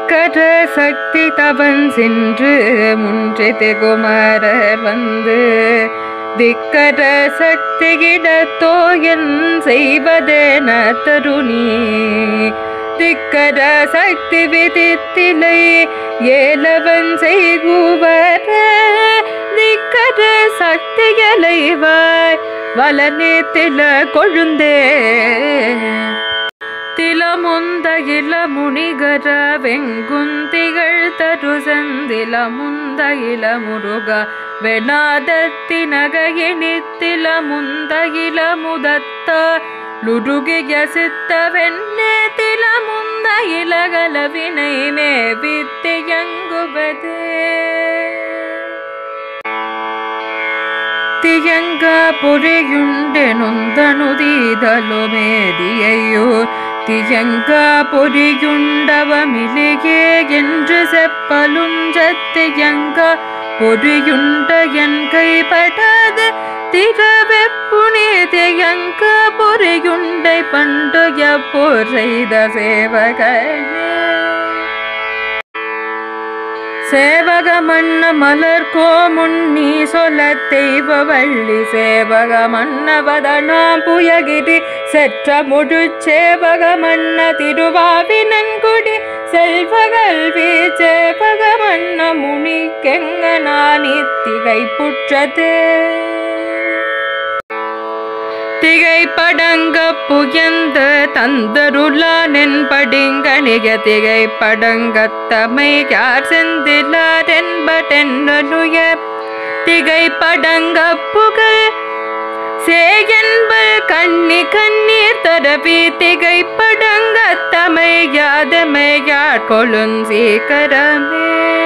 திக்கர சக்தி தவன் சென்று முன்றிது குமாரர் வந்து திக்கர சக்தி கிடத்தோயன் செய்வதென தருணி திக்கர சக்தி விதித்திலை ஏலவன் செய்குவர திக்கர சக்தியலைவாய் வலனே தில கொழுந்தே திலமுந்த இளமுனிகர வெங்குந்திகள் தரு செந்தில முந்த இளமுருக வெணாதத்தினகையினித்தில முந்த இளமுதத்த லுருகிய சித்த வெண்ணே தில முந்த இலகல வினை மேவித்தியங்குவதே தியங்க பொறியுண்டு நொந்தனுதீதலோ மேதியையோ தியங்க பொறியுண்டவமிலேயே என்று செப்பலுஞ்சத்தியங்க பொறியுண்ட என் கைப்படாது திரவெப்புனே தியங்க பொறியுண்டை பண்டுய பொறைத சேவகனே சேவக மன்ன மலர் கோமுன்னி சொல்ல தெய்வ வள்ளி சேவக மன்னவதனாம் புயகிரி செற்ற முழு சேவக மன்ன திருவாவினன்குடி செல்வகல்வி சேவக மன்ன முனி கெங்க நானி திகை புற்றதே திகைப்படங்க புயந்த தந்தருளானென் படிங்கணிக திகைப்படங்கத்தமை யார் செந்திலாரென்படென்னுய திகைப்படங்க புகழ் சேயன்பல் கண்ணி கண்ணீர் தரவி திகைப்படங்கத்தமை யாதமை யார் கொழும் சீக்கரமே